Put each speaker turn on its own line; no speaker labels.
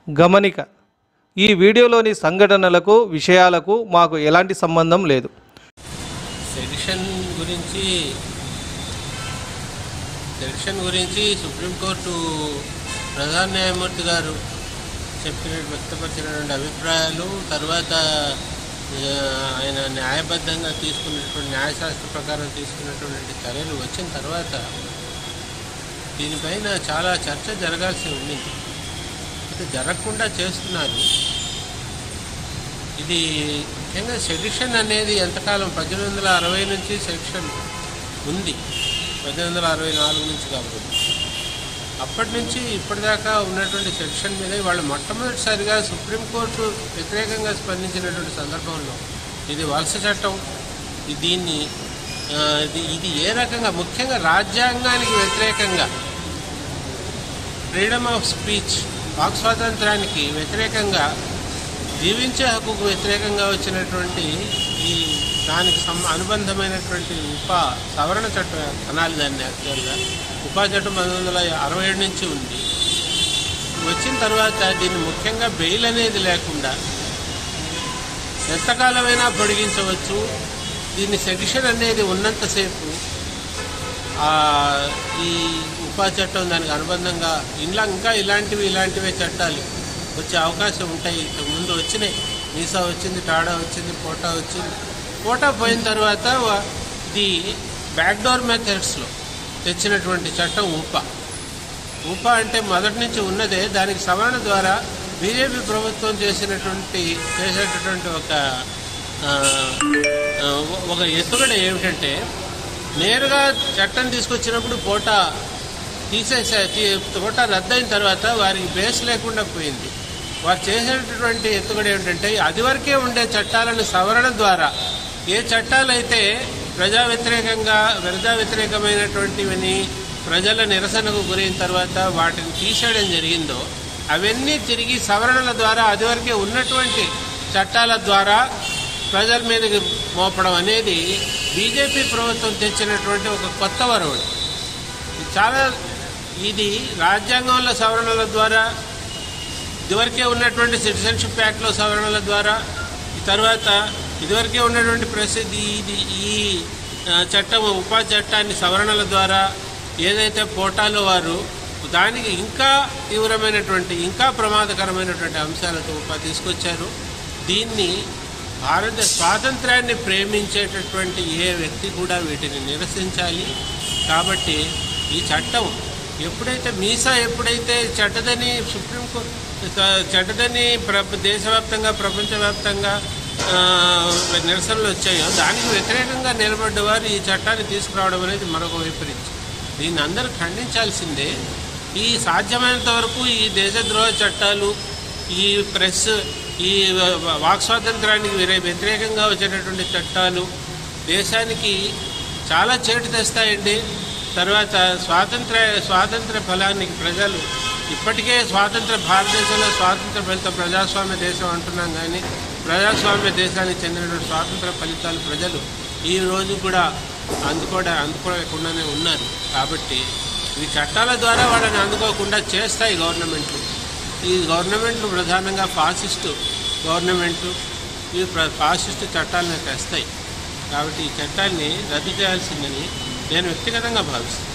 గమనిక ఈ వీడియోలోని సంఘటనలకు విషయాలకు మాకు ఎలాంటి సంబంధం లేదు
సెడిషన్ గురించి సెడిషన్ గురించి సుప్రీంకోర్టు ప్రధాన న్యాయమూర్తి గారు చెప్పిన వ్యక్తపరిచినటువంటి అభిప్రాయాలు తర్వాత ఆ, ఆయన న్యాయబద్ధంగా తీసుకున్నటువంటి న్యాయశాస్త్ర ప్రకారం తీసుకున్నటువంటి చర్యలు వచ్చిన తర్వాత దీనిపైన చాలా చర్చ జరగాల్సి ఉండింది అయితే జరగకుండా చేస్తున్నారు ఇది ముఖ్యంగా సెడిషన్ అనేది ఎంతకాలం పద్దెనిమిది వందల అరవై నుంచి సెక్షన్ ఉంది పద్దెనిమిది వందల అరవై నాలుగు నుంచి కాబట్టి అప్పటి నుంచి ఇప్పటిదాకా ఉన్నటువంటి సెక్షన్ మీద వాళ్ళు మొట్టమొదటిసారిగా సుప్రీంకోర్టు వ్యతిరేకంగా స్పందించినటువంటి సందర్భంలో ఇది వలస చట్టం ఇది దీన్ని ఆ, ఇది ఇది ఏ రకంగా ముఖ్యంగా రాజ్యాంగానికి వ్యతిరేకంగా ఫ్రీడమ్ ఆఫ్ స్పీచ్ వాక్ స్వాతంత్రానికి వ్యతిరేకంగా జీవించే హక్కుకు వ్యతిరేకంగా వచ్చినటువంటి ఈ దానికి సం అనుబంధమైనటువంటి ఉపా సవరణ చట్టం అనాలి దాన్ని యాక్చువల్గా ఉపా చట్టం పంతొమ్మిది వందల అరవై ఏడు నుంచి ఉంది వచ్చిన తర్వాత దీన్ని ముఖ్యంగా బెయిల్ అనేది లేకుండా ఎంతకాలమైనా పొడిగించవచ్చు దీన్ని సెడిషన్ అనేది ఉన్నంతసేపు ఆ, ఈ ఉపా చట్టం దానికి అనుబంధంగా ఇలా ఇంకా ఇలాంటివి ఇలాంటివే చట్టాలు వచ్చే అవకాశం ఉంటాయి ఇంతకు ముందు వచ్చినాయి మీసా వచ్చింది టాడా వచ్చింది పోటా వచ్చింది పోటా పోయిన తర్వాత వా- ఇది బ్యాక్డోర్ మెథడ్స్లో తెచ్చినటువంటి చట్టం ఉపా ఉపా అంటే మొదటి నుంచి ఉన్నదే దానికి సవరణ ద్వారా బీజేపీ ప్రభుత్వం చేసినటువంటి చేసేటటువంటి ఒక ఆ, ఆ, ఒక ఎత్తుగడ ఏమిటంటే నేరుగా చట్టం తీసుకొచ్చినప్పుడు పోటా తీసేసే తీ- పోటా రద్దయిన తర్వాత వారికి బేస్ లేకుండా పోయింది వారు చేసేటటువంటి ఎత్తుగడ ఏమిటంటే అది వరకే ఉండే చట్టాలను సవరణ ద్వారా ఏ చట్టాలైతే ప్రజా వ్యతిరేకంగా ప్రజా వ్యతిరేకమైనటువంటివని ప్రజల నిరసనకు గురైన తర్వాత వాటిని తీసేయడం జరిగిందో అవన్నీ తిరిగి సవరణల ద్వారా అదివరకే ఉన్నటువంటి చట్టాల ద్వారా ప్రజల మీదకి మోపడం అనేది బీజేపీ ప్రభుత్వం తెచ్చినటువంటి ఒక కొత్త వరవడి ఇది చాలా ఇది రాజ్యాంగంలో సవరణల ద్వారా ఇదివరకే ఉన్నటువంటి సిటిజన్షిప్ యాక్ట్లో సవరణల ద్వారా ఈ తర్వాత ఇదివరకే ఉన్నటువంటి ప్రసిద్ధి ఇది ఈ ఆ, చట్టం ఉపా చట్టాన్ని సవరణల ద్వారా ఏదైతే పోటాలో వారు దానికి ఇంకా తీవ్రమైనటువంటి ఇంకా ప్రమాదకరమైనటువంటి అంశాలతో ఉపా తీసుకొచ్చారు దీన్ని భారత స్వాతంత్రాన్ని ప్రేమించేటటువంటి ఏ వ్యక్తి కూడా వీటిని నిరసించాలి కాబట్టి ఈ చట్టం ఎప్పుడైతే మీసా ఎప్పుడైతే చెడ్డదని సుప్రీంకోర్టు చెడ్డదని ప్ర దేశవ్యాప్తంగా ప్రపంచవ్యాప్తంగా ఆ, నిరసనలు వచ్చాయో దానికి వ్యతిరేకంగా నిలబడ్డవారు ఈ చట్టాన్ని తీసుకురావడం అనేది మరొక వైపరీత్యం దీన్ని అందరూ ఖండించాల్సిందే ఈ సాధ్యమైనంత వరకు ఈ దేశద్రోహ చట్టాలు ఈ ప్రెస్ ఈ వాక్ స్వాతంత్రానికి వీరే వ్యతిరేకంగా వచ్చేటటువంటి చట్టాలు దేశానికి చాలా చేటు తెస్తాయండి తర్వాత స్వాతంత్ర స్వాతంత్ర ఫలానికి ప్రజలు ఇప్పటికే స్వాతంత్ర భారతదేశంలో స్వాతంత్ర ఫలిత ప్రజాస్వామ్య దేశం అంటున్నాం కానీ ప్రజాస్వామ్య దేశానికి చెందినటువంటి స్వాతంత్ర ఫలితాలు ప్రజలు ఈ రోజు కూడా అందుకోవడా అందుకోలేకుండానే ఉన్నారు కాబట్టి ఈ చట్టాల ద్వారా వాళ్ళని అందుకోకుండా చేస్తాయి గవర్నమెంట్లు ఈ గవర్నమెంట్లు ప్రధానంగా ఫాసిస్టు గవర్నమెంట్లు ఈ ప్ర ఫాసిస్టు చట్టాలను తెస్తాయి కాబట్టి ఈ చట్టాన్ని రద్దు చేయాల్సిందని నేను వ్యక్తిగతంగా భావిస్తాను